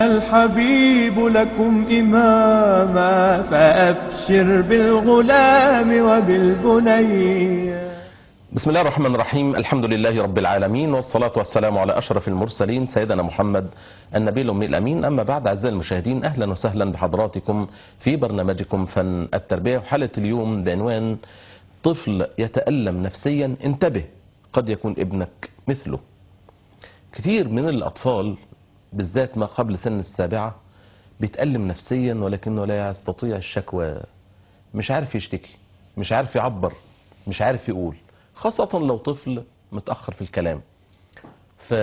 الحبيب لكم إماما فأبشر بالغلام وبالبني بسم الله الرحمن الرحيم الحمد لله رب العالمين والصلاة والسلام على أشرف المرسلين سيدنا محمد النبي الأمي الأمين أما بعد أعزائي المشاهدين أهلا وسهلا بحضراتكم في برنامجكم فن التربية وحلقة اليوم بعنوان طفل يتألم نفسيا انتبه قد يكون ابنك مثله كثير من الأطفال بالذات ما قبل سن السابعة بيتألم نفسيا ولكنه لا يستطيع الشكوى مش عارف يشتكي مش عارف يعبر مش عارف يقول خاصة لو طفل متأخر في الكلام ف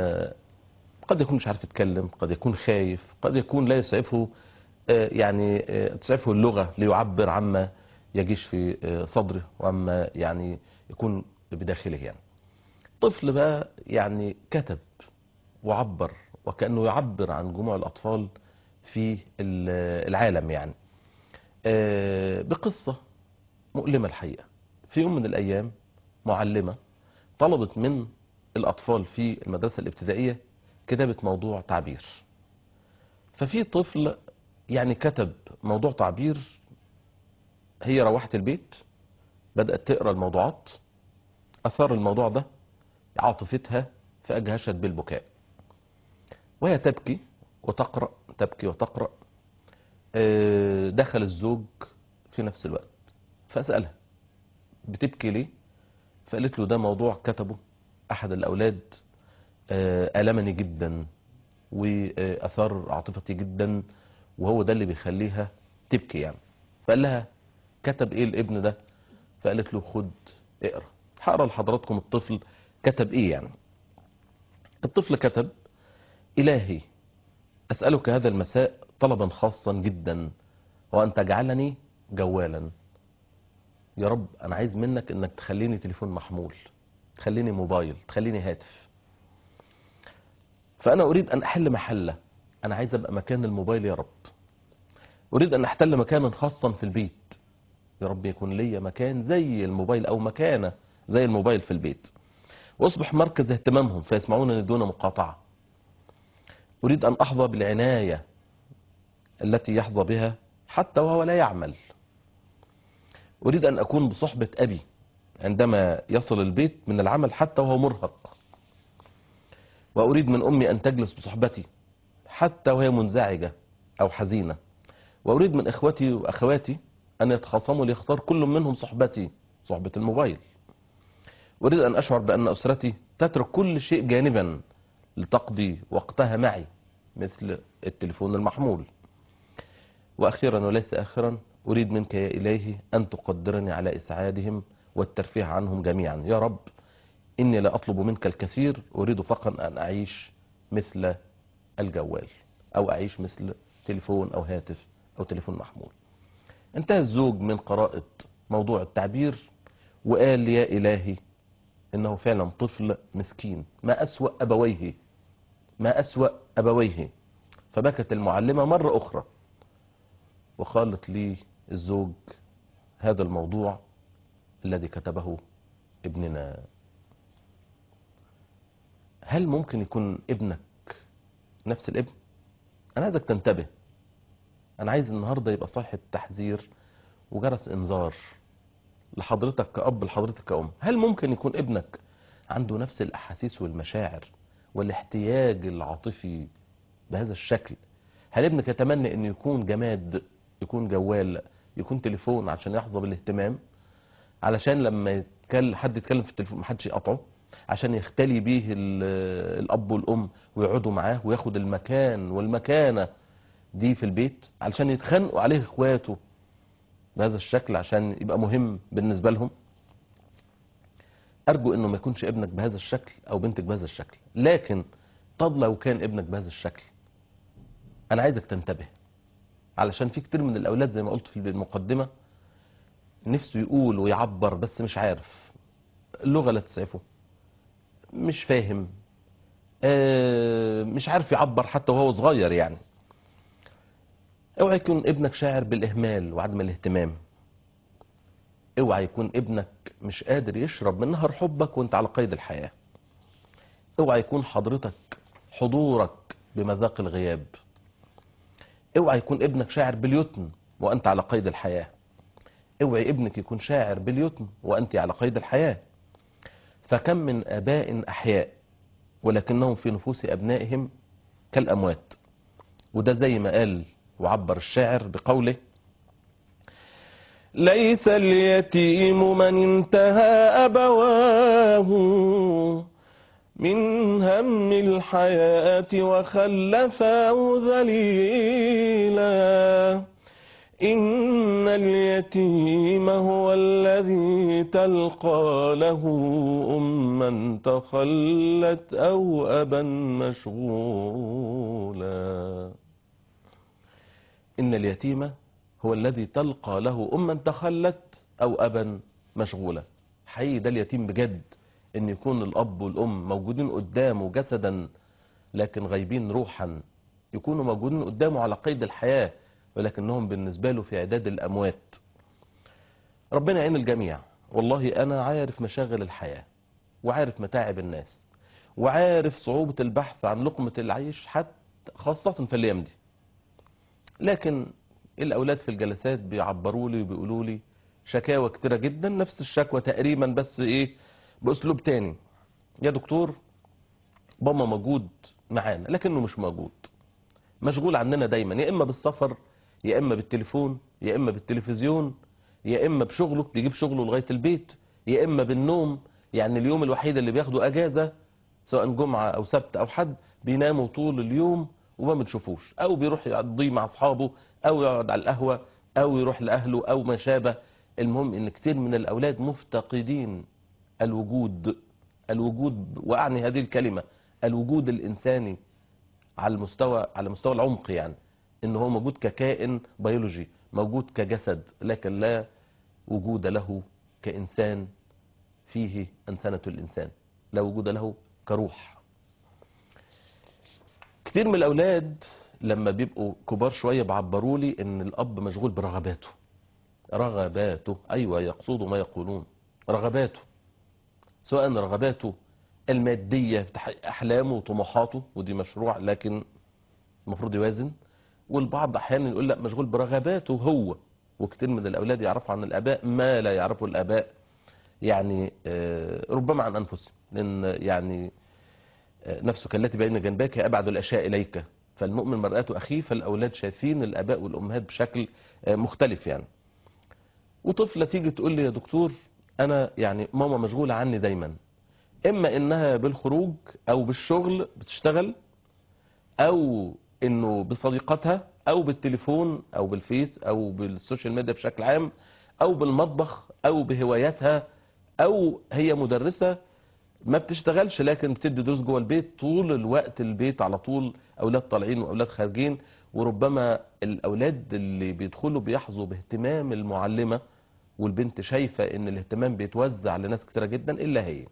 قد يكون مش عارف يتكلم قد يكون خايف قد يكون لا يسعفه آه، يعني آه، تسعفه اللغة ليعبر عما يجيش في آه، صدره وعما يعني يكون بداخله يعني طفل بقى يعني كتب وعبر وكأنه يعبر عن جموع الأطفال في ال- العالم يعني آه، بقصة مؤلمة الحقيقة في يوم من الأيام معلمة طلبت من الأطفال في المدرسة الابتدائية كتابة موضوع تعبير ففي طفل يعني كتب موضوع تعبير هي روحت البيت بدأت تقرأ الموضوعات أثار الموضوع ده عاطفتها فأجهشت بالبكاء وهي تبكي وتقرأ تبكي وتقرأ آه، دخل الزوج في نفس الوقت فأسألها بتبكي ليه فقالت له ده موضوع كتبه أحد الأولاد آه، ألمني جدا وأثار عاطفتي جدا وهو ده اللي بيخليها تبكي يعني فقال لها كتب ايه الابن ده فقالت له خد اقرا هقرا لحضراتكم الطفل كتب ايه يعني الطفل كتب إلهي أسألك هذا المساء طلبا خاصا جدا وأن تجعلني جوالا يا رب أنا عايز منك أنك تخليني تليفون محمول تخليني موبايل تخليني هاتف فأنا أريد أن أحل محلة أنا عايز أبقى مكان الموبايل يا رب أريد أن أحتل مكانا خاصا في البيت يا رب يكون لي مكان زي الموبايل أو مكانة زي الموبايل في البيت وأصبح مركز اهتمامهم فيسمعونني دون مقاطعة أريد أن أحظى بالعناية التي يحظى بها حتى وهو لا يعمل أريد أن أكون بصحبة أبي عندما يصل البيت من العمل حتى وهو مرهق وأريد من أمي أن تجلس بصحبتي حتى وهي منزعجة أو حزينة وأريد من إخوتي وأخواتي أن يتخاصموا ليختار كل منهم صحبتي صحبة الموبايل أريد أن أشعر بأن أسرتي تترك كل شيء جانبا لتقضي وقتها معي مثل التليفون المحمول وأخيرا وليس آخرا أريد منك يا إلهي أن تقدرني على إسعادهم والترفيه عنهم جميعا يا رب إني لا أطلب منك الكثير أريد فقط أن أعيش مثل الجوال أو أعيش مثل تليفون أو هاتف أو تليفون محمول انتهى الزوج من قراءة موضوع التعبير وقال يا إلهي إنه فعلا طفل مسكين ما أسوأ أبويه ما أسوأ أبويه فبكت المعلمة مرة أخرى وقالت لي الزوج هذا الموضوع الذي كتبه ابننا هل ممكن يكون ابنك نفس الابن أنا عايزك تنتبه أنا عايز النهاردة يبقى صيحة تحذير وجرس إنذار لحضرتك كأب لحضرتك كأم هل ممكن يكون ابنك عنده نفس الأحاسيس والمشاعر والاحتياج العاطفي بهذا الشكل هل ابنك يتمنى أن يكون جماد يكون جوال يكون تليفون عشان يحظى بالاهتمام علشان لما يتكلم حد يتكلم في التليفون محدش يقطعه عشان يختلي بيه ال- الأب والأم ويقعدوا معاه وياخد المكان والمكانة دي في البيت علشان يتخانقوا عليه اخواته بهذا الشكل عشان يبقى مهم بالنسبة لهم أرجو أنه ما يكونش ابنك بهذا الشكل أو بنتك بهذا الشكل لكن طب لو كان ابنك بهذا الشكل أنا عايزك تنتبه علشان في كتير من الأولاد زي ما قلت في المقدمة نفسه يقول ويعبر بس مش عارف اللغة لا تسعفه مش فاهم آه، مش عارف يعبر حتى وهو صغير يعني اوعى يكون ابنك شاعر بالإهمال وعدم الاهتمام اوعى يكون ابنك مش قادر يشرب من نهر حبك وانت على قيد الحياة اوعى يكون حضرتك حضورك بمذاق الغياب اوعى يكون ابنك شاعر باليتم وانت على قيد الحياه اوعي ابنك يكون شاعر باليتم وانت على قيد الحياه فكم من اباء احياء ولكنهم في نفوس ابنائهم كالاموات وده زي ما قال وعبر الشاعر بقوله ليس اليتيم من انتهى أبواه من هم الحياة وخلفاه ذليلا إن اليتيم هو الذي تلقى له أما تخلت أو أبا مشغولا إن اليتيم هو الذي تلقى له أما تخلت أو أبا مشغولا حقيقي ده اليتيم بجد إن يكون الأب والأم موجودين قدامه جسدا لكن غايبين روحا يكونوا موجودين قدامه على قيد الحياة ولكنهم بالنسبة له في عداد الأموات ربنا يعين الجميع والله أنا عارف مشاغل الحياة وعارف متاعب الناس وعارف صعوبة البحث عن لقمة العيش حتى خاصة في الأيام دي لكن الأولاد في الجلسات بيعبروا لي وبيقولوا لي شكاوى كتيرة جدا نفس الشكوى تقريبا بس إيه بأسلوب تاني يا دكتور بابا موجود معانا لكنه مش موجود مشغول عننا دايما يا إما بالسفر يا إما بالتليفون يا إما بالتلفزيون يا إما بشغله بيجيب شغله لغاية البيت يا إما بالنوم يعني اليوم الوحيد اللي بياخده أجازة سواء جمعة أو سبت أو حد بيناموا طول اليوم وما بنشوفوش أو بيروح يقضي مع أصحابه أو يقعد على القهوة أو يروح لأهله أو ما شابه المهم إن كتير من الأولاد مفتقدين الوجود الوجود وأعني هذه الكلمة الوجود الإنساني على المستوى على مستوى العمق يعني ان هو موجود ككائن بيولوجي موجود كجسد لكن لا وجود له كإنسان فيه أنسنة الإنسان لا وجود له كروح كتير من الأولاد لما بيبقوا كبار شوية بعبروا لي ان الأب مشغول برغباته رغباته أيوة يقصدوا ما يقولون رغباته سواء رغباته المادية تحقيق أحلامه وطموحاته ودي مشروع لكن المفروض يوازن والبعض أحيانا يقول لا مشغول برغباته هو وكتير من الأولاد يعرفوا عن الآباء ما لا يعرفه الآباء يعني آه، ربما عن أنفسهم لأن يعني آه، نفسه كالتي بين جنبك أبعد الأشياء إليك فالمؤمن مرآة أخيه فالأولاد شايفين الآباء والأمهات بشكل آه، مختلف يعني وطفلة تيجي تقول لي يا دكتور أنا يعني ماما مشغولة عني دايما إما إنها بالخروج أو بالشغل بتشتغل أو إنه بصديقتها أو بالتليفون أو بالفيس أو بالسوشيال ميديا بشكل عام أو بالمطبخ أو بهواياتها أو هي مدرسة ما بتشتغلش لكن بتدي دروس جوه البيت طول الوقت البيت على طول أولاد طالعين وأولاد خارجين وربما الأولاد اللي بيدخلوا بيحظوا باهتمام المعلمة والبنت شايفة ان الاهتمام بيتوزع لناس كتيرة جدا إلا هي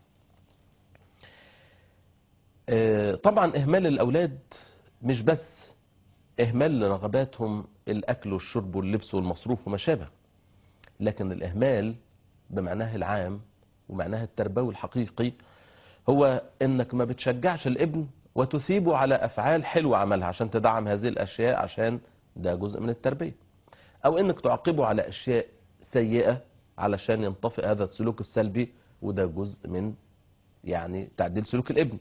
آه، طبعا إهمال الأولاد مش بس إهمال لرغباتهم الأكل والشرب واللبس والمصروف وما شابه لكن الإهمال بمعناه العام ومعناه التربوي الحقيقي هو إنك ما بتشجعش الابن وتثيبه على أفعال حلوة عملها عشان تدعم هذه الأشياء عشان ده جزء من التربية أو إنك تعاقبه على أشياء سيئة علشان ينطفئ هذا السلوك السلبي وده جزء من يعني تعديل سلوك الابن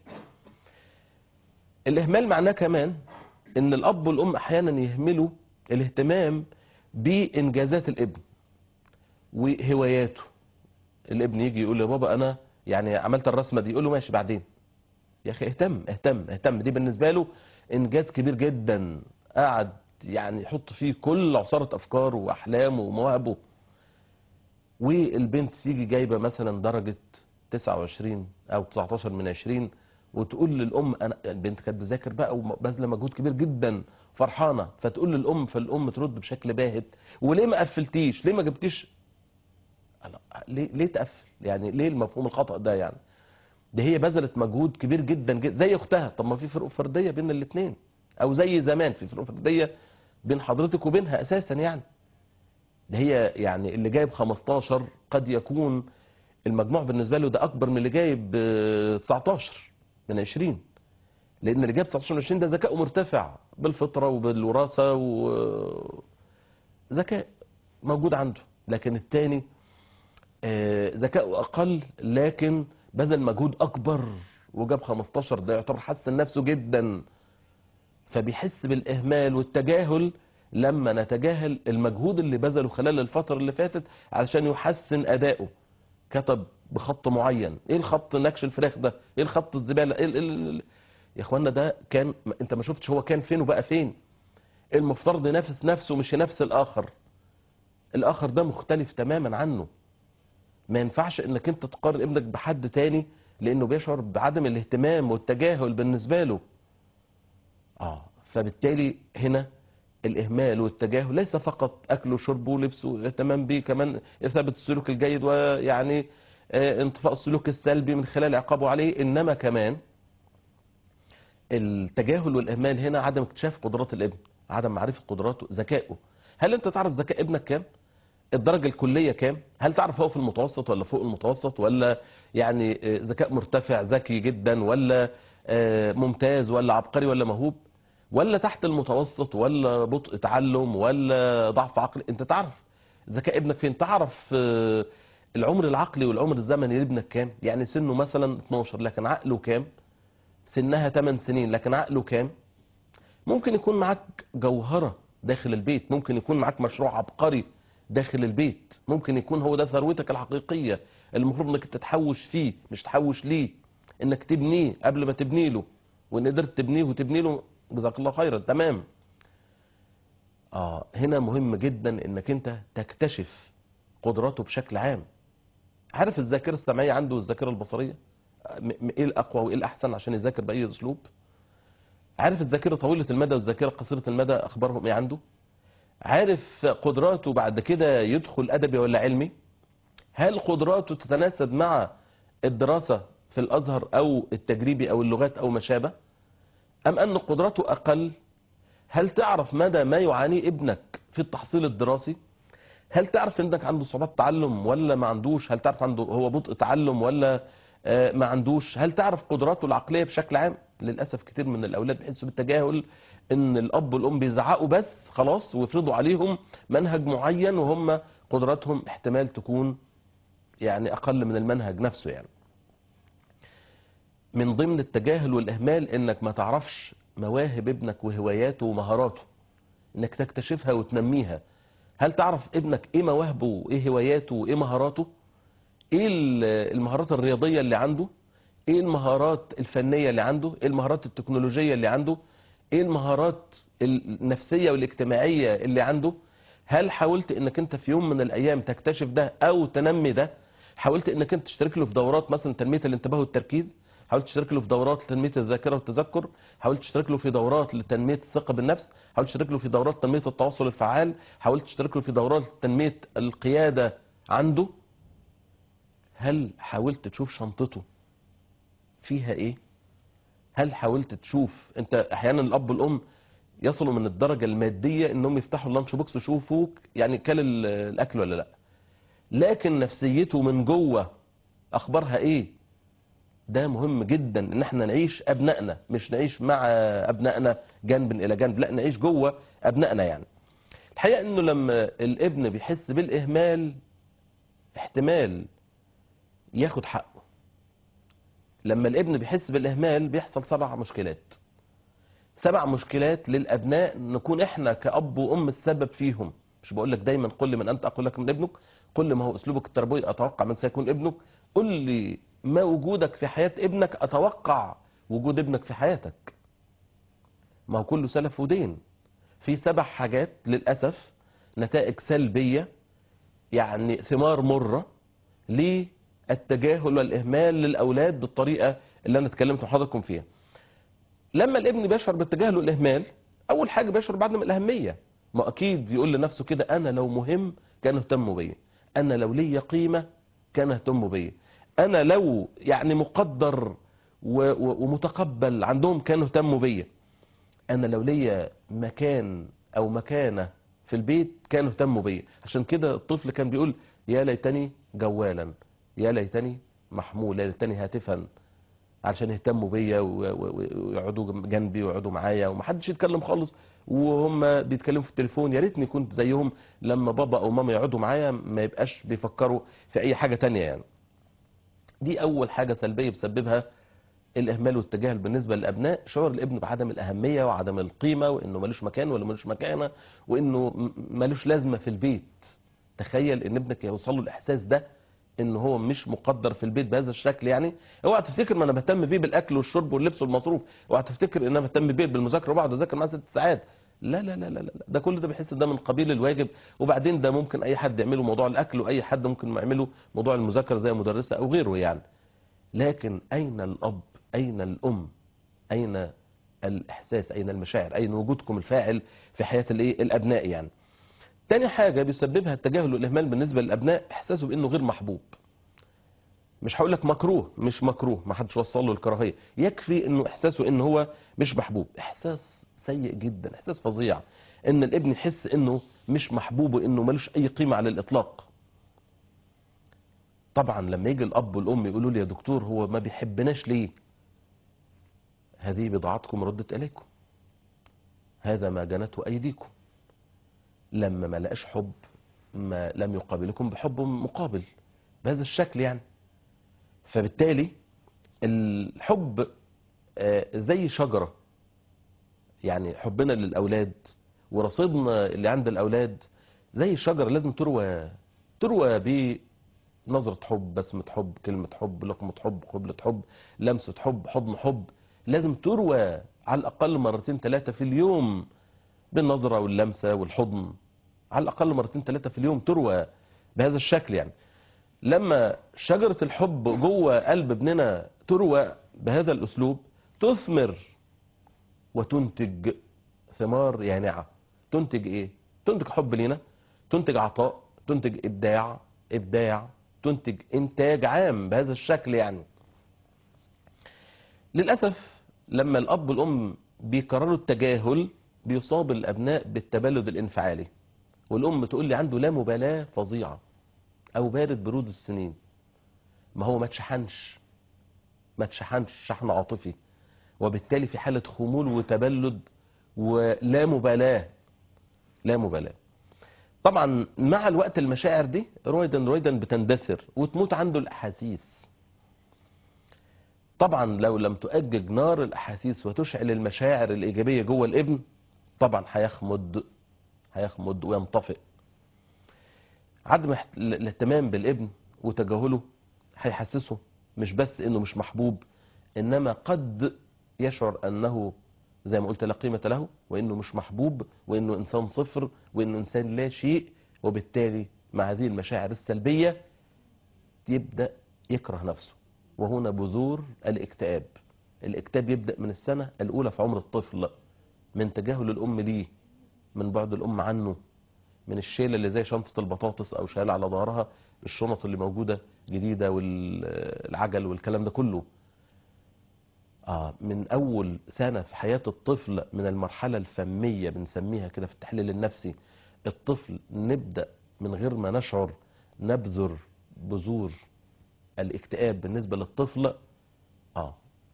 الإهمال معناه كمان إن الأب والأم أحيانا يهملوا الاهتمام بإنجازات الابن وهواياته الابن يجي يقول له يا بابا أنا يعني عملت الرسمة دي يقول له ماشي بعدين يا أخي اهتم اهتم اهتم دي بالنسبة له إنجاز كبير جدا قعد يعني يحط فيه كل عصارة أفكاره وأحلامه ومواهبه والبنت تيجي جايبة مثلا درجة 29 أو 19 من 20 وتقول للأم أنا البنت كانت بتذاكر بقى وبذله مجهود كبير جدا فرحانة فتقول للأم فالأم ترد بشكل باهت وليه ما قفلتيش ليه ما جبتيش أنا- ليه ليه تقفل يعني ليه المفهوم الخطأ ده يعني ده هي بذلت مجهود كبير جدا جدا زي اختها طب ما في فروق فرديه بين الاثنين او زي زمان في فروق فرديه بين حضرتك وبينها اساسا يعني ده هي يعني اللي جايب 15 قد يكون المجموع بالنسبه له ده اكبر من اللي جايب آه، 19 من 20 لان اللي جايب 19 من 20 ده ذكائه مرتفع بالفطرة وبالوراثة وذكاء موجود عنده لكن التاني آه، ذكاؤه أقل لكن بذل مجهود أكبر وجاب 15 ده يعتبر حسن نفسه جدا فبيحس بالإهمال والتجاهل لما نتجاهل المجهود اللي بذله خلال الفترة اللي فاتت علشان يحسن أدائه كتب بخط معين ايه الخط نكش الفراخ ده ايه الخط الزبالة إيه ال- ال- ال- يا اخوانا ده كان ما- انت ما شفتش هو كان فين وبقى فين المفترض ينافس نفسه مش ينافس الاخر الاخر ده مختلف تماما عنه ما ينفعش انك انت تقارن ابنك بحد تاني لانه بيشعر بعدم الاهتمام والتجاهل بالنسبة له اه فبالتالي هنا الاهمال والتجاهل ليس فقط اكله وشربه ولبسه واهتمام به كمان اثابه السلوك الجيد ويعني آه، انطفاء السلوك السلبي من خلال عقابه عليه انما كمان التجاهل والاهمال هنا عدم اكتشاف قدرات الابن عدم معرفه قدراته ذكائه هل انت تعرف ذكاء ابنك كام الدرجة الكلية كام هل تعرف هو في المتوسط ولا فوق المتوسط ولا يعني آه، ذكاء مرتفع ذكي جدا ولا آه، ممتاز ولا عبقري ولا موهوب ولا تحت المتوسط ولا بطء تعلم ولا ضعف عقلي انت تعرف ذكاء ابنك فين تعرف آه، العمر العقلي والعمر الزمني لابنك كام يعني سنه مثلا 12 لكن عقله كام سنها 8 سنين لكن عقله كام ممكن يكون معاك جوهرة داخل البيت ممكن يكون معاك مشروع عبقري داخل البيت ممكن يكون هو ده ثروتك الحقيقية اللي المفروض انك تتحوش فيه مش تحوش ليه انك تبنيه قبل ما تبني له وان قدرت تبنيه وتبني له جزاك الله خيرا تمام اه هنا مهم جدا انك انت تكتشف قدراته بشكل عام عارف الذاكرة السمعية عنده والذاكرة البصرية م- م- ايه الاقوى وايه الاحسن عشان يذاكر باي اسلوب عارف الذاكرة طويلة المدى والذاكرة قصيرة المدى اخبارهم ايه عنده عارف قدراته بعد كده يدخل ادبي ولا علمي هل قدراته تتناسب مع الدراسة في الازهر او التجريبي او اللغات او ما شابه ام ان قدراته اقل هل تعرف مدى ما يعانيه ابنك في التحصيل الدراسي هل تعرف ان ابنك عنده صعوبات تعلم ولا ما عندوش هل تعرف عنده هو بطء تعلم ولا آه، ما عندوش هل تعرف قدراته العقلية بشكل عام للأسف كتير من الأولاد بيحسوا بالتجاهل ان الأب والأم بيزعقوا بس خلاص ويفرضوا عليهم منهج معين وهم قدراتهم احتمال تكون يعني أقل من المنهج نفسه يعني من ضمن التجاهل والإهمال انك ما تعرفش مواهب ابنك وهواياته ومهاراته انك تكتشفها وتنميها هل تعرف ابنك ايه مواهبه وايه هواياته وايه مهاراته ايه ال- المهارات الرياضية اللي عنده ايه المهارات الفنية اللي عنده ايه المهارات التكنولوجية اللي عنده ايه المهارات النفسية والاجتماعية اللي عنده هل حاولت انك انت في يوم من الايام تكتشف ده او تنمي ده حاولت انك انت تشترك له في دورات مثلا تنمية الانتباه والتركيز حاولت تشترك له في دورات لتنمية الذاكرة والتذكر حاولت تشترك له في دورات لتنمية الثقة بالنفس حاولت تشترك له في دورات تنمية التواصل الفعال حاولت تشترك له في دورات تنمية القيادة عنده هل حاولت تشوف شنطته فيها ايه هل حاولت تشوف انت احيانا الاب والام يصلوا من الدرجة المادية انهم يفتحوا اللانش بوكس يشوفوك يعني كل ال- الاكل ولا لا لكن نفسيته من جوه اخبارها ايه ده مهم جدا ان احنا نعيش ابنائنا مش نعيش مع ابنائنا جنب الى جنب لا نعيش جوه ابنائنا يعني الحقيقة انه لما الابن بيحس بالاهمال احتمال ياخد حقه لما الابن بيحس بالاهمال بيحصل سبع مشكلات سبع مشكلات للابناء نكون احنا كاب وام السبب فيهم مش بقول لك دايما قل من انت اقول لك من ابنك قل ما هو اسلوبك التربوي اتوقع من سيكون ابنك قل لي ما وجودك في حياة ابنك اتوقع وجود ابنك في حياتك ما هو كله سلف ودين في سبع حاجات للأسف نتائج سلبية يعني ثمار مرة للتجاهل والإهمال للأولاد بالطريقة اللي أنا اتكلمت مع حضراتكم فيها لما الابن بيشعر بالتجاهل والإهمال أول حاجة بيشعر بعدم الأهمية ما أكيد يقول لنفسه كده أنا لو مهم كان اهتموا بيا أنا لو لي قيمة كان اهتموا بيا أنا لو يعني مقدر و- و- ومتقبل عندهم كانوا اهتموا بيا انا لو ليا مكان او مكانه في البيت كانوا اهتموا بيا عشان كده الطفل كان بيقول يا ليتني جوالا يا ليتني محمولا يا ليتني هاتفا علشان يهتموا بيا و- و- ويقعدوا جنبي ويقعدوا معايا ومحدش يتكلم خالص وهم بيتكلموا في التليفون يا ريتني كنت زيهم لما بابا او ماما يقعدوا معايا ما يبقاش بيفكروا في اي حاجة تانية يعني دي اول حاجة سلبية بسببها الاهمال والتجاهل بالنسبه للابناء شعور الابن بعدم الاهميه وعدم القيمه وانه ملوش مكان ولا ملوش مكانه وانه م- ملوش لازمه في البيت تخيل ان ابنك يوصل له الاحساس ده ان هو مش مقدر في البيت بهذا الشكل يعني اوعى تفتكر ما انا بهتم بيه بالاكل والشرب واللبس والمصروف اوعى تفتكر ان انا بهتم بيه بالمذاكره وبقعد اذاكر معاه ست ساعات لا لا لا لا لا ده كل ده بيحس ده من قبيل الواجب وبعدين ده ممكن اي حد يعمله موضوع الاكل واي حد ممكن يعمله موضوع المذاكره زي مدرسه او غيره يعني لكن أين الأب أين الأم أين الإحساس أين المشاعر أين وجودكم الفاعل في حياة الإيه الأبناء يعني تاني حاجة بيسببها التجاهل والإهمال بالنسبة للأبناء إحساسه بأنه غير محبوب مش هقول لك مكروه مش مكروه ما حدش وصل له الكراهية يكفي أنه إحساسه أنه هو مش محبوب إحساس سيء جدا إحساس فظيع أن الابن يحس أنه مش محبوب وأنه ملوش أي قيمة على الإطلاق طبعا لما يجي الاب والام يقولوا لي يا دكتور هو ما بيحبناش ليه هذه بضاعتكم ردت اليكم هذا ما جنته ايديكم لما ما لقاش حب ما لم يقابلكم بحب مقابل بهذا الشكل يعني فبالتالي الحب آه، زي شجرة يعني حبنا للأولاد ورصيدنا اللي عند الأولاد زي الشجرة لازم تروى تروى بنظرة حب بسمة حب كلمة حب لقمة حب قبلة حب لمسة حب حضن حب لازم تروى على الأقل مرتين ثلاثة في اليوم بالنظرة واللمسة والحضن على الأقل مرتين ثلاثة في اليوم تروى بهذا الشكل يعني لما شجرة الحب جوه قلب ابننا تروى بهذا الأسلوب تثمر وتنتج ثمار يانعة تنتج ايه تنتج حب لينا تنتج عطاء تنتج ابداع ابداع تنتج انتاج عام بهذا الشكل يعني للأسف لما الأب والأم بيكرروا التجاهل بيصاب الأبناء بالتبلد الانفعالي والأم تقول لي عنده لا مبالاة فظيعة أو بارد برود السنين ما هو ما تشحنش ما تشحنش شحن عاطفي وبالتالي في حالة خمول وتبلد ولا مبالاة لا مبالاة طبعا مع الوقت المشاعر دي رويدا رويدا بتندثر وتموت عنده الأحاسيس طبعا لو لم تؤجج نار الأحاسيس وتشعل المشاعر الإيجابية جوه الابن طبعا هيخمد هيخمد وينطفئ عدم احت- الاهتمام بالابن وتجاهله هيحسسه مش بس انه مش محبوب انما قد يشعر انه زي ما قلت لا قيمة له وانه مش محبوب وانه انسان صفر وانه انسان لا شيء وبالتالي مع هذه المشاعر السلبية يبدأ يكره نفسه وهنا بذور الاكتئاب الاكتئاب يبدأ من السنة الأولى في عمر الطفل من تجاهل الأم ليه من بعد الأم عنه من الشيلة اللي زي شنطة البطاطس أو شايلة على ظهرها الشنط اللي موجودة جديدة والعجل والكلام ده كله آه من أول سنة في حياة الطفل من المرحلة الفمية بنسميها كده في التحليل النفسي الطفل نبدأ من غير ما نشعر نبذر بذور الاكتئاب بالنسبة للطفل آه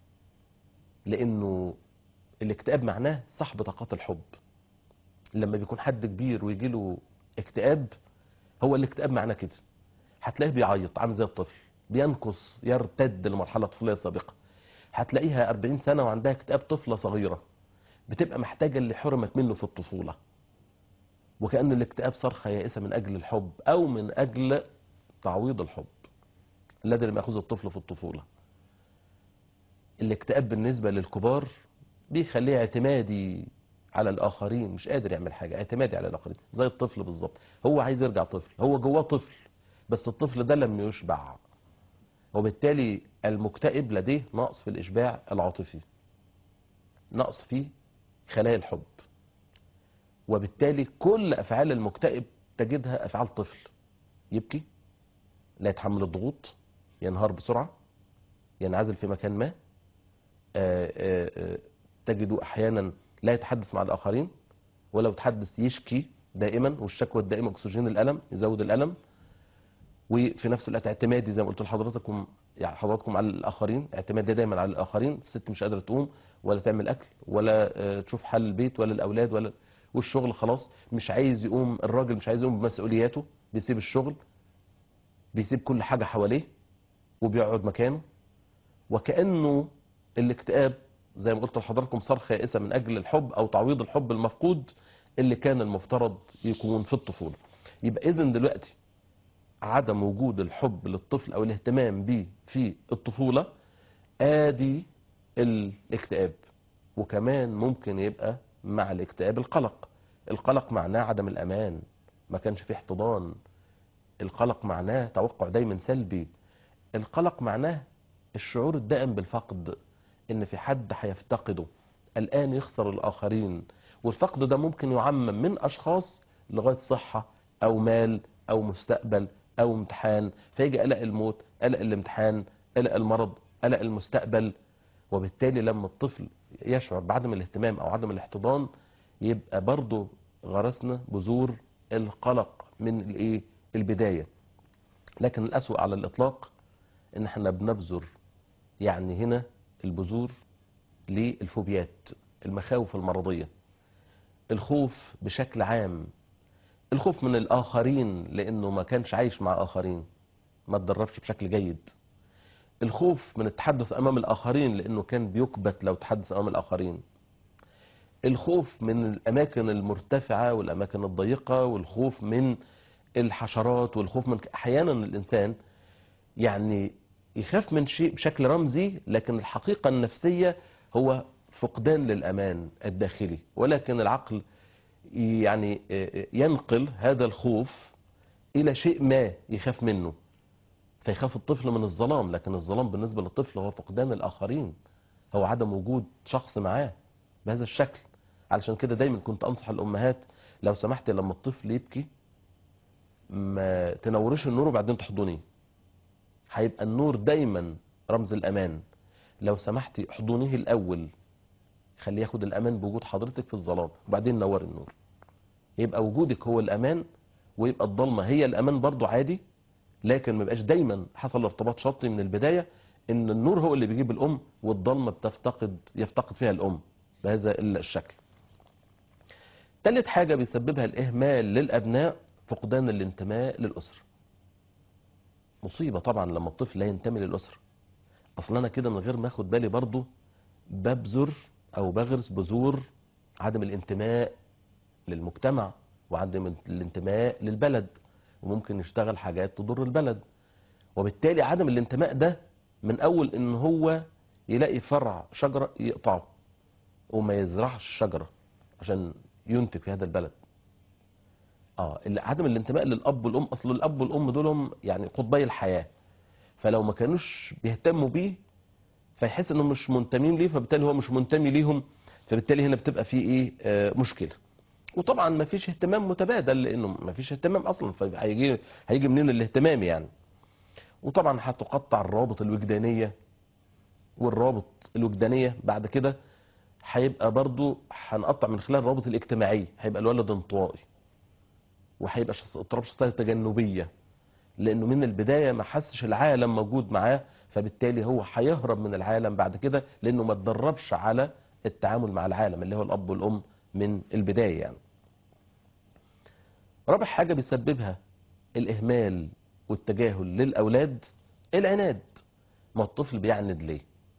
لأنه الاكتئاب معناه سحب طاقات الحب لما بيكون حد كبير ويجي له اكتئاب هو الاكتئاب معناه كده هتلاقيه بيعيط عامل زي الطفل بينقص يرتد لمرحلة طفولية سابقة هتلاقيها 40 سنة وعندها اكتئاب طفلة صغيرة بتبقى محتاجة اللي حرمت منه في الطفولة وكأن الاكتئاب صرخة يائسة من أجل الحب أو من أجل تعويض الحب الذي لم يأخذه الطفل في الطفولة الاكتئاب بالنسبة للكبار بيخليه اعتمادي على الآخرين مش قادر يعمل حاجة اعتمادي على الآخرين زي الطفل بالظبط هو عايز يرجع طفل هو جواه طفل بس الطفل ده لم يشبع وبالتالي المكتئب لديه نقص في الإشباع العاطفي نقص في خلايا الحب وبالتالي كل أفعال المكتئب تجدها أفعال طفل يبكي لا يتحمل الضغوط ينهار بسرعة ينعزل في مكان ما آه، آه، آه، تجد أحيانا لا يتحدث مع الآخرين ولو تحدث يشكي دائما والشكوى الدائمة أكسجين الألم يزود الألم وفي نفس الوقت اعتمادي زي ما قلت لحضرتكم يعني حضراتكم على الاخرين اعتماد دايما على الاخرين الست مش قادره تقوم ولا تعمل اكل ولا آه، تشوف حل البيت ولا الاولاد ولا والشغل خلاص مش عايز يقوم الراجل مش عايز يقوم بمسؤولياته بيسيب الشغل بيسيب كل حاجه حواليه وبيقعد مكانه وكانه الاكتئاب زي ما قلت لحضراتكم صرخه يائسه من اجل الحب او تعويض الحب المفقود اللي كان المفترض يكون في الطفوله يبقى اذا دلوقتي عدم وجود الحب للطفل او الاهتمام بيه في الطفوله ادي الاكتئاب وكمان ممكن يبقى مع الاكتئاب القلق القلق معناه عدم الامان ما كانش فيه احتضان القلق معناه توقع دايما سلبي القلق معناه الشعور الدائم بالفقد ان في حد هيفتقده الان يخسر الاخرين والفقد ده ممكن يعمم من اشخاص لغايه صحه او مال او مستقبل او امتحان فيجي قلق الموت قلق الامتحان قلق المرض قلق المستقبل وبالتالي لما الطفل يشعر بعدم الاهتمام او عدم الاحتضان يبقى برضه غرسنا بذور القلق من الايه البدايه لكن الاسوأ على الاطلاق ان احنا بنبذر يعني هنا البذور للفوبيات المخاوف المرضيه الخوف بشكل عام الخوف من الآخرين لأنه ما كانش عايش مع آخرين ما تدربش بشكل جيد الخوف من التحدث أمام الآخرين لأنه كان بيكبت لو تحدث أمام الآخرين الخوف من الأماكن المرتفعة والأماكن الضيقة والخوف من الحشرات والخوف من أحيانا الإنسان يعني يخاف من شيء بشكل رمزي لكن الحقيقة النفسية هو فقدان للأمان الداخلي ولكن العقل يعني ينقل هذا الخوف إلى شيء ما يخاف منه فيخاف الطفل من الظلام لكن الظلام بالنسبة للطفل هو فقدان الآخرين هو عدم وجود شخص معاه بهذا الشكل علشان كده دايما كنت أنصح الأمهات لو سمحت لما الطفل يبكي ما تنورش النور وبعدين تحضنيه هيبقى النور دايما رمز الأمان لو سمحتي احضنيه الأول خليه ياخد الأمان بوجود حضرتك في الظلام وبعدين نور النور يبقى وجودك هو الأمان ويبقى الضلمة هي الأمان برضو عادي لكن ما يبقاش دايما حصل ارتباط شرطي من البداية ان النور هو اللي بيجيب الأم والضلمة بتفتقد يفتقد فيها الأم بهذا الشكل ثالث حاجة بيسببها الإهمال للأبناء فقدان الانتماء للأسرة مصيبة طبعا لما الطفل لا ينتمي للأسرة أصلا أنا كده من غير ما أخد بالي برضو ببذر أو بغرس بذور عدم الانتماء للمجتمع وعدم الانتماء للبلد وممكن يشتغل حاجات تضر البلد وبالتالي عدم الانتماء ده من أول إن هو يلاقي فرع شجرة يقطعه وما يزرعش الشجرة عشان ينتج في هذا البلد اه عدم الانتماء للاب والام اصل الاب والام دولهم يعني قطبي الحياه فلو ما كانوش بيهتموا بيه فيحس انهم مش منتمين ليه فبالتالي هو مش منتمي ليهم فبالتالي هنا بتبقى في ايه آه مشكله وطبعا ما فيش اهتمام متبادل لانه ما فيش اهتمام اصلا فهيجي هيجي منين الاهتمام يعني وطبعا هتقطع الروابط الوجدانيه والرابط الوجدانيه بعد كده هيبقى برضو هنقطع من خلال الروابط الاجتماعيه هيبقى الولد انطوائي وهيبقى شخص اضطراب شخصيه تجنبيه لانه من البدايه ما حسش العالم موجود معاه فبالتالي هو هيهرب من العالم بعد كده لانه ما اتدربش على التعامل مع العالم اللي هو الاب والام من البدايه يعني. رابع حاجه بيسببها الاهمال والتجاهل للاولاد العناد ما الطفل بيعند ليه؟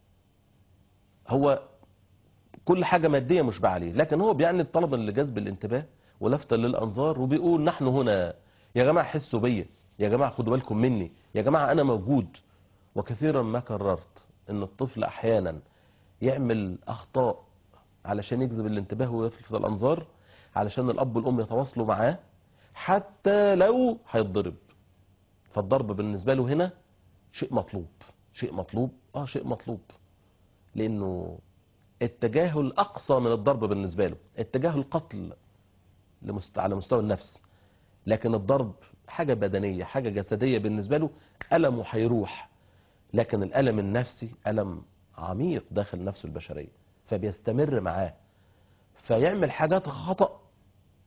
هو كل حاجه ماديه مشبعه عليه لكن هو بيعند طلبا لجذب الانتباه ولفتا للانظار وبيقول نحن هنا يا جماعه حسوا بيا يا جماعه خدوا بالكم مني يا جماعه انا موجود وكثيرا ما كررت ان الطفل احيانا يعمل اخطاء علشان يجذب الانتباه ويلفت الانظار علشان الاب والام يتواصلوا معاه حتى لو هيتضرب فالضرب بالنسبه له هنا شيء مطلوب شيء مطلوب اه شيء مطلوب لانه التجاهل اقصى من الضرب بالنسبه له التجاهل قتل لمست... على مستوى النفس لكن الضرب حاجة بدنية حاجة جسدية بالنسبة له ألمه هيروح لكن الألم النفسي ألم عميق داخل نفسه البشرية فبيستمر معاه فيعمل حاجات خطأ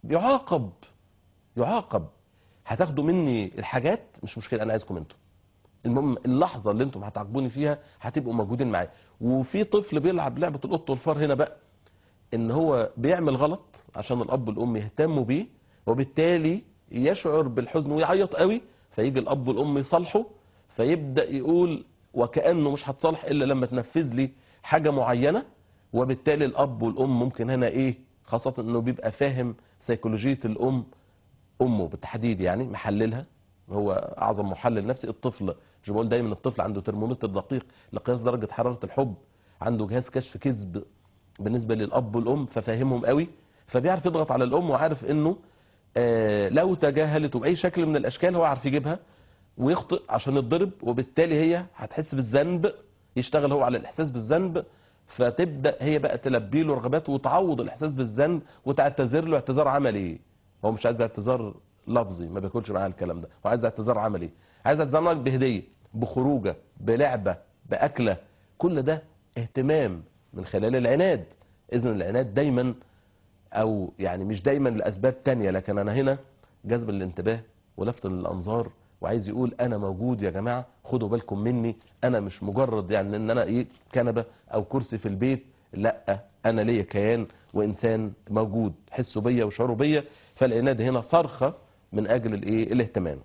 يعاقب يعاقب هتاخدوا مني الحاجات مش مشكلة أنا عايزكم انتوا المهم اللحظه اللي انتم هتعاقبوني فيها هتبقوا موجودين معايا وفي طفل بيلعب لعبه القط والفار هنا بقى ان هو بيعمل غلط عشان الاب والام يهتموا بيه وبالتالي يشعر بالحزن ويعيط قوي فيجي الاب والام يصالحوا فيبدا يقول وكانه مش هتصالح الا لما تنفذ لي حاجه معينه وبالتالي الاب والام ممكن هنا ايه خاصه انه بيبقى فاهم سيكولوجيه الام امه بالتحديد يعني محللها هو اعظم محلل نفسي الطفل مش بقول دايما الطفل عنده ترمومتر دقيق لقياس درجه حراره الحب عنده جهاز كشف كذب بالنسبه للاب والام ففاهمهم قوي فبيعرف يضغط على الام وعارف انه آه لو تجاهلته باي شكل من الاشكال هو عارف يجيبها ويخطئ عشان يتضرب وبالتالي هي هتحس بالذنب يشتغل هو على الاحساس بالذنب فتبدا هي بقى تلبي له رغباته وتعوض الاحساس بالذنب وتعتذر له اعتذار عملي هو مش عايز اعتذار لفظي ما بياكلش معاه الكلام ده هو عايز اعتذار عملي عايز اعتذار عملي بهديه بخروجه بلعبه باكله كل ده اهتمام من خلال العناد اذن العناد دايما او يعني مش دايما لاسباب تانية لكن انا هنا جذب الانتباه ولفت الانظار وعايز يقول انا موجود يا جماعه خدوا بالكم مني انا مش مجرد يعني ان انا ايه كنبه او كرسي في البيت لا انا ليا كيان وانسان موجود حسوا بيا وشعروا بيا فالعناد هنا صرخه من اجل الايه الاهتمام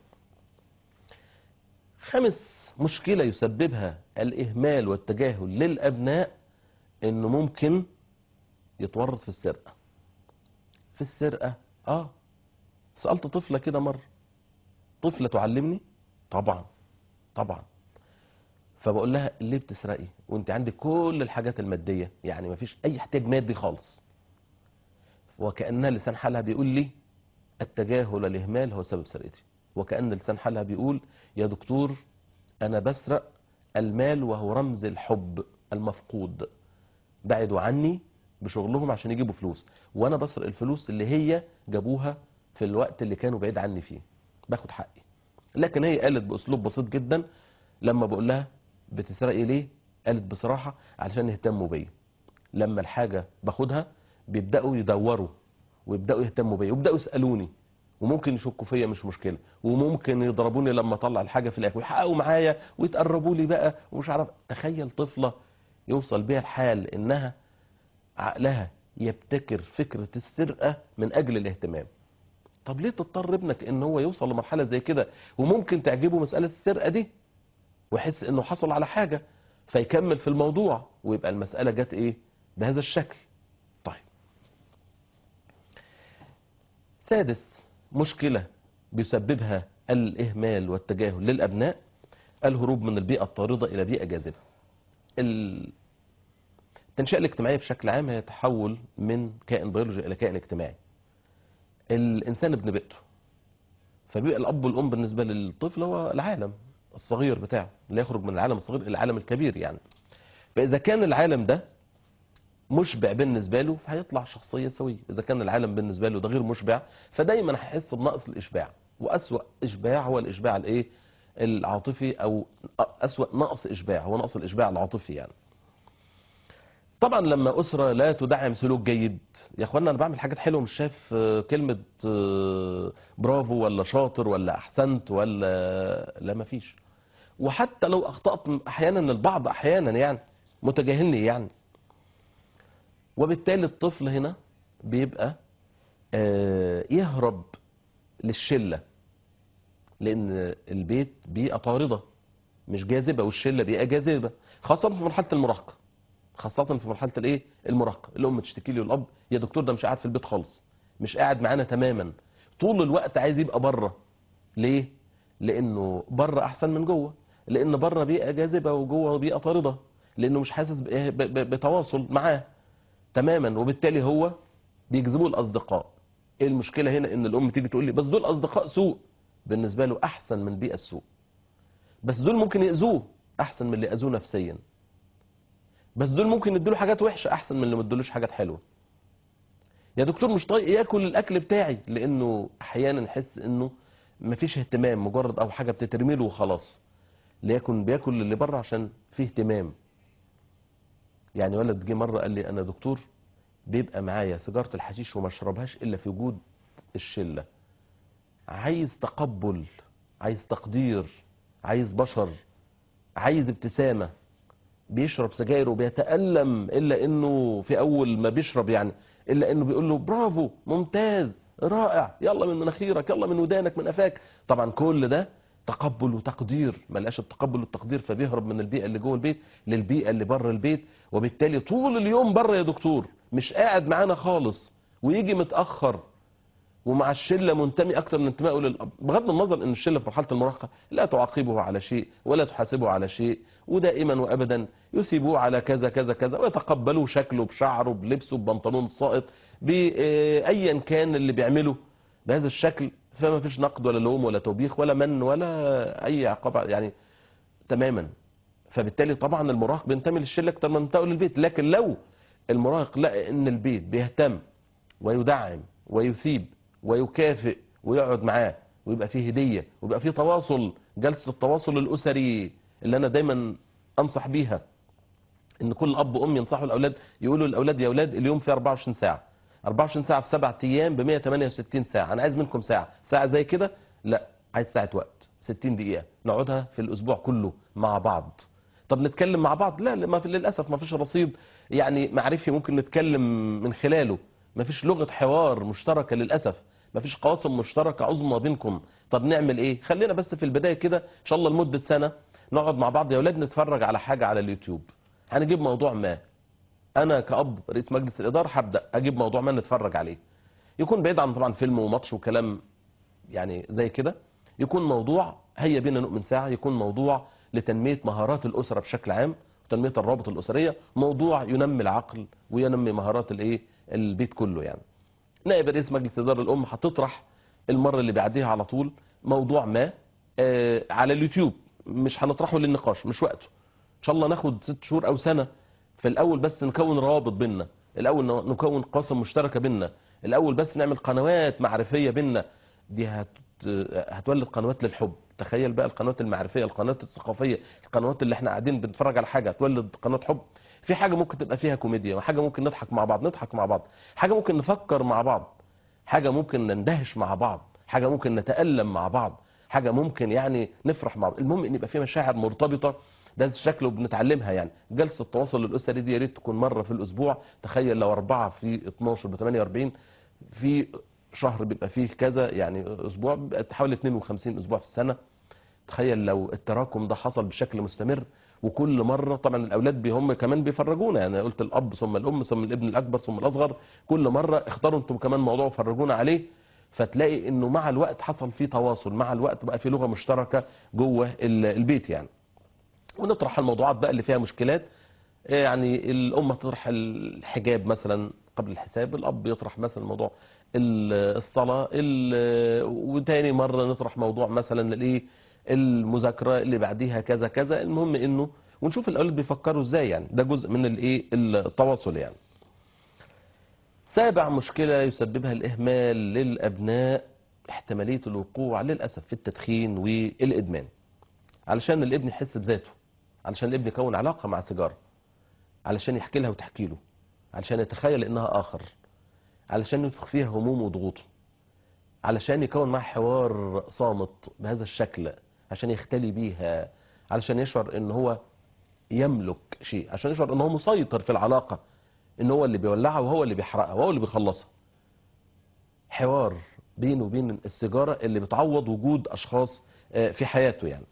خامس مشكله يسببها الاهمال والتجاهل للابناء انه ممكن يتورط في السرقه في السرقه اه سالت طفله كده مره طفله تعلمني طبعا طبعا فبقول لها ليه بتسرقي وانت عندك كل الحاجات الماديه يعني مفيش اي احتياج مادي خالص وكانها لسان حالها بيقول لي التجاهل الاهمال هو سبب سرقتي وكان لسان حالها بيقول يا دكتور انا بسرق المال وهو رمز الحب المفقود بعدوا عني بشغلهم عشان يجيبوا فلوس وانا بسرق الفلوس اللي هي جابوها في الوقت اللي كانوا بعيد عني فيه باخد حقي لكن هي قالت باسلوب بسيط جدا لما بقول لها بتسرقي ليه قالت بصراحه علشان يهتموا بيا لما الحاجه باخدها بيبداوا يدوروا ويبداوا يهتموا بيا ويبداوا يسالوني وممكن يشكوا فيا مش مشكله وممكن يضربوني لما اطلع الحاجه في الاكل ويحققوا معايا ويتقربوا لي بقى ومش عارف تخيل طفله يوصل بيها الحال انها عقلها يبتكر فكره السرقه من اجل الاهتمام طب ليه تضطر ابنك ان هو يوصل لمرحله زي كده وممكن تعجبه مساله السرقه دي ويحس انه حصل على حاجه فيكمل في الموضوع ويبقى المساله جت ايه بهذا الشكل طيب سادس مشكله بيسببها الاهمال والتجاهل للابناء الهروب من البيئه الطارده الى بيئه جاذبه التنشئه الاجتماعيه بشكل عام هي تحول من كائن بيولوجي الى كائن اجتماعي الانسان ابن بيئته فبيبقى الاب والام بالنسبه للطفل هو العالم الصغير بتاعه اللي يخرج من العالم الصغير الى العالم الكبير يعني فاذا كان العالم ده مشبع بالنسبه له فهيطلع شخصيه سويه اذا كان العالم بالنسبه له ده غير مشبع فدايما هيحس بنقص الاشباع واسوا اشباع هو الاشباع الايه العاطفي او اسوا نقص اشباع هو نقص الاشباع العاطفي يعني طبعا لما اسره لا تدعم سلوك جيد يا اخوانا انا بعمل حاجات حلوه مش شايف كلمه برافو ولا شاطر ولا احسنت ولا لا مفيش وحتى لو اخطات احيانا البعض احيانا يعني متجاهلني يعني وبالتالي الطفل هنا بيبقى يهرب للشله لان البيت بيئه طارده مش جاذبه والشله بيئه جاذبه خاصه في مرحله المراهقه خاصة في مرحلة الايه؟ المراهقة، الأم تشتكي لي والأب يا دكتور ده مش قاعد في البيت خالص، مش قاعد معانا تماما، طول الوقت عايز يبقى بره. ليه؟ لأنه بره أحسن من جوه، لأن بره بيئة جاذبة وجوه بيئة طاردة، لأنه مش حاسس بتواصل معاه تماما وبالتالي هو بيجذبوه الأصدقاء. إيه المشكلة هنا؟ إن الأم تيجي تقول لي بس دول أصدقاء سوء، بالنسبة له أحسن من بيئة السوء. بس دول ممكن يأذوه أحسن من اللي أذوه نفسيا. بس دول ممكن يديله حاجات وحشه احسن من اللي ما ادلوش حاجات حلوه يا دكتور مش طايق ياكل الاكل بتاعي لانه احيانا نحس انه مفيش اهتمام مجرد او حاجه بتترمي له وخلاص ليكن بياكل اللي بره عشان فيه اهتمام يعني ولد جه مره قال لي انا دكتور بيبقى معايا سيجاره الحشيش وما اشربهاش الا في وجود الشله عايز تقبل عايز تقدير عايز بشر عايز ابتسامة بيشرب سجاير وبيتألم إلا إنه في أول ما بيشرب يعني إلا إنه بيقول له برافو ممتاز رائع يلا من مناخيرك يلا من ودانك من قفاك طبعا كل ده تقبل وتقدير ما لقاش التقبل والتقدير فبيهرب من البيئة اللي جوه البيت للبيئة اللي بره البيت وبالتالي طول اليوم بره يا دكتور مش قاعد معانا خالص ويجي متأخر ومع الشلة منتمي أكتر من انتمائه للأب بغض النظر أن الشلة في مرحلة المراهقة لا تعاقبه على شيء ولا تحاسبه على شيء ودائما وأبدا يثيبوه على كذا كذا كذا ويتقبلوا شكله بشعره بلبسه ببنطلون الساقط بأيا كان اللي بيعمله بهذا الشكل فما فيش نقد ولا لوم ولا توبيخ ولا من ولا أي عقاب يعني تماما فبالتالي طبعا المراهق بينتمي للشلة أكتر من انتمائه للبيت لكن لو المراهق لقى أن البيت بيهتم ويدعم ويثيب ويكافئ ويقعد معاه ويبقى فيه هدية ويبقى فيه تواصل جلسة التواصل الأسري اللي أنا دايما أنصح بيها إن كل أب وأم ينصحوا الأولاد يقولوا للأولاد يا أولاد اليوم فيه 24 ساعة 24 ساعة في 7 أيام ب 168 ساعة أنا عايز منكم ساعة ساعة زي كده لا عايز ساعة وقت 60 دقيقة نقعدها في الأسبوع كله مع بعض طب نتكلم مع بعض لا لا، ما في للأسف ما فيش رصيد يعني معرفي ممكن نتكلم من خلاله ما فيش لغة حوار مشتركة للأسف ما فيش قواسم مشتركة عظمى بينكم طب نعمل ايه خلينا بس في البداية كده ان شاء الله لمدة سنة نقعد مع بعض يا اولاد نتفرج على حاجة على اليوتيوب هنجيب موضوع ما انا كأب رئيس مجلس الادارة هبدأ اجيب موضوع ما نتفرج عليه يكون بعيد عن طبعا فيلم وماتش وكلام يعني زي كده يكون موضوع هيا بينا نؤمن ساعة يكون موضوع لتنمية مهارات الأسرة بشكل عام وتنمية الروابط الأسرية موضوع ينمي العقل وينمي مهارات الايه البيت كله يعني نائب رئيس مجلس إدارة الأم هتطرح المرة اللي بعديها على طول موضوع ما آه، على اليوتيوب مش هنطرحه للنقاش مش وقته إن شاء الله ناخد ست شهور أو سنة في الأول بس نكون روابط بينا الأول ن- نكون قاسم مشتركة بينا الأول بس نعمل قنوات معرفية بينا دي هت... هتولد قنوات للحب تخيل بقى القنوات المعرفية القنوات الثقافية القنوات اللي احنا قاعدين بنتفرج على حاجة هتولد قناة حب في حاجة ممكن تبقى فيها كوميديا وحاجة ممكن نضحك مع بعض نضحك مع بعض حاجة ممكن نفكر مع بعض حاجة ممكن نندهش مع بعض حاجة ممكن نتألم مع بعض حاجة ممكن يعني نفرح مع بعض المهم ان يبقى في مشاعر مرتبطة ده الشكل وبنتعلمها يعني جلسة التواصل الأسري دي يا ريت تكون مرة في الأسبوع تخيل لو أربعة في 12 ب 48 في شهر بيبقى فيه كذا يعني أسبوع بيبقى حوالي 52 أسبوع في السنة تخيل لو التراكم ده حصل بشكل مستمر وكل مرة طبعا الأولاد بي- هم كمان بيفرجونا يعني قلت الأب ثم الأم ثم الابن الأكبر ثم الأصغر كل مرة اختاروا انتم كمان موضوع وفرجونا عليه فتلاقي انه مع الوقت حصل فيه تواصل مع الوقت بقى في لغة مشتركة جوه ال- البيت يعني ونطرح الموضوعات بقى اللي فيها مشكلات يعني الأم تطرح الحجاب مثلا قبل الحساب الأب يطرح مثلا موضوع ال- الصلاة ال- وتاني مرة نطرح موضوع مثلا الايه المذاكرة اللي بعديها كذا كذا المهم انه ونشوف الأولاد بيفكروا ازاي يعني ده جزء من الايه التواصل يعني سابع مشكلة يسببها الإهمال للأبناء احتمالية الوقوع للأسف في التدخين والإدمان علشان الابن يحس بذاته علشان الابن يكون علاقة مع سيجارة علشان يحكي لها وتحكي له علشان يتخيل انها اخر علشان ينفخ فيها همومه وضغوطه علشان يكون معها حوار صامت بهذا الشكل عشان يختلي بيها علشان يشعر ان هو يملك شيء عشان يشعر ان هو مسيطر في العلاقة ان هو اللي بيولعها وهو اللي بيحرقها وهو اللي بيخلصها حوار بينه وبين السيجارة اللي بتعوض وجود اشخاص آه، في حياته يعني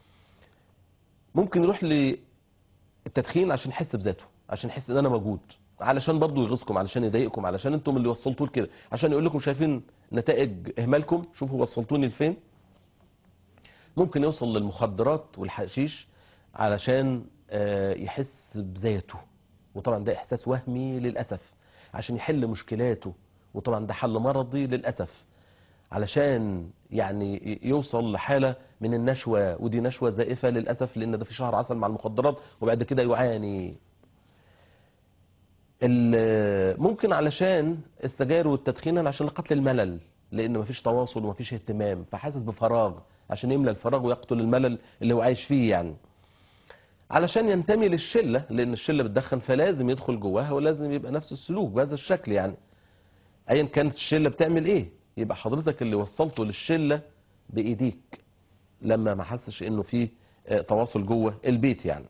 ممكن يروح للتدخين عشان يحس بذاته عشان يحس ان انا موجود علشان برضو يغيظكم علشان يضايقكم علشان انتم اللي وصلتوه لكده عشان يقول لكم شايفين نتائج اهمالكم شوفوا وصلتوني لفين ممكن يوصل للمخدرات والحشيش علشان آه، يحس بذاته وطبعا ده احساس وهمي للاسف عشان يحل مشكلاته وطبعا ده حل مرضي للاسف علشان يعني يوصل لحالة من النشوة ودي نشوة زائفة للأسف لأن ده في شهر عسل مع المخدرات وبعد كده يعاني ال- ممكن علشان السجاير والتدخين عشان قتل الملل لأن مفيش تواصل ومفيش اهتمام فحاسس بفراغ عشان يملى الفراغ ويقتل الملل اللي هو عايش فيه يعني علشان ينتمي للشلة لأن الشلة بتدخن فلازم يدخل جواها ولازم يبقى نفس السلوك بهذا الشكل يعني ايا كانت الشله بتعمل ايه يبقى حضرتك اللي وصلته للشله بايديك لما ما حسش انه فيه آه، تواصل جوه البيت يعني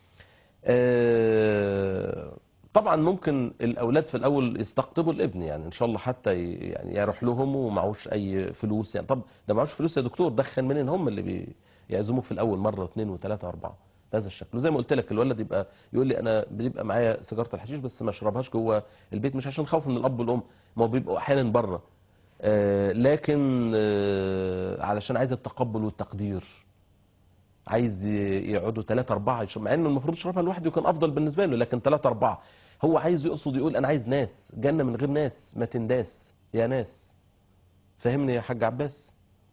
آه، طبعا ممكن الاولاد في الاول يستقطبوا الابن يعني ان شاء الله حتى ي- يعني يروح لهم ومعهوش اي فلوس يعني طب ده معهوش فلوس يا دكتور دخل منين هم اللي بيعزموه في الاول مره واثنين وثلاثه واربعه بهذا الشكل وزي ما قلت لك الولد يبقى يقول لي انا بيبقى معايا سيجاره الحشيش بس ما اشربهاش جوه البيت مش عشان خوف من الاب والام ما هو بيبقوا احيانا بره آه، لكن آه، علشان عايز التقبل والتقدير عايز ي- يقعدوا ثلاثة أربعة يشرب مع إنه المفروض يشربها لوحده يكون أفضل بالنسبة له لكن ثلاثة أربعة هو عايز يقصد يقول أنا عايز ناس جنة من غير ناس ما تنداس يا ناس فهمني يا حاج عباس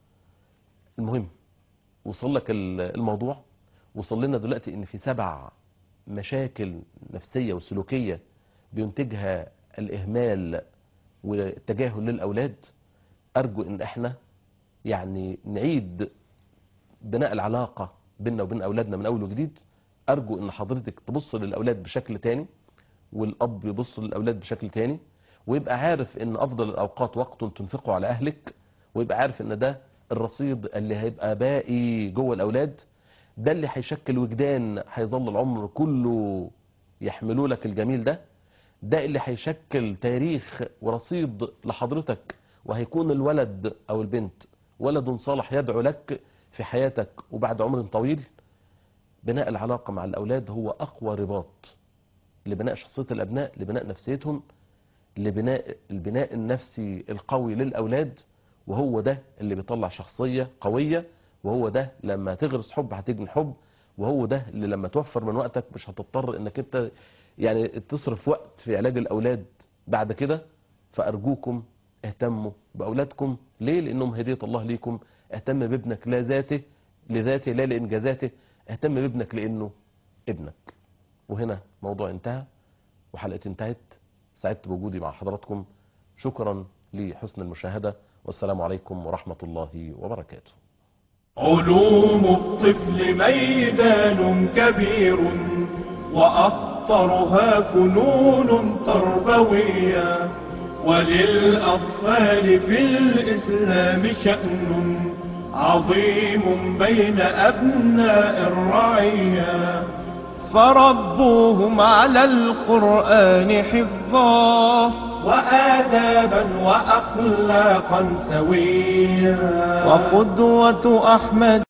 المهم وصل لك ال- الموضوع وصل لنا دلوقتي إن في سبع مشاكل نفسية وسلوكية بينتجها الإهمال والتجاهل للأولاد أرجو إن إحنا يعني نعيد بناء العلاقة بيننا وبين أولادنا من أول وجديد أرجو إن حضرتك تبص للأولاد بشكل تاني والأب يبص للأولاد بشكل تاني ويبقى عارف إن أفضل الأوقات وقت تنفقه على أهلك ويبقى عارف إن ده الرصيد اللي هيبقى باقي جوه الأولاد ده اللي هيشكل وجدان هيظل العمر كله يحملوا لك الجميل ده ده اللي هيشكل تاريخ ورصيد لحضرتك وهيكون الولد أو البنت ولد صالح يدعو لك في حياتك وبعد عمر طويل بناء العلاقة مع الأولاد هو أقوى رباط لبناء شخصية الأبناء لبناء نفسيتهم لبناء البناء النفسي القوي للأولاد وهو ده اللي بيطلع شخصية قوية وهو ده لما تغرس حب هتجني حب وهو ده اللي لما توفر من وقتك مش هتضطر انك انت يعني تصرف وقت في علاج الأولاد بعد كده فأرجوكم اهتموا بأولادكم ليه لأنهم هدية الله ليكم اهتم بابنك لا ذاته لذاته لا لإنجازاته اهتم بابنك لأنه ابنك وهنا موضوع انتهى وحلقتي انتهت سعدت بوجودي مع حضراتكم شكرا لحسن المشاهدة والسلام عليكم ورحمة الله وبركاته علوم الطفل ميدان كبير وأخطرها فنون تربوية وللأطفال في الإسلام شأن عظيم بين أبناء الرعية فربوهم على القرآن حفظا وآدابا وأخلاقا سويا وقدوة أحمد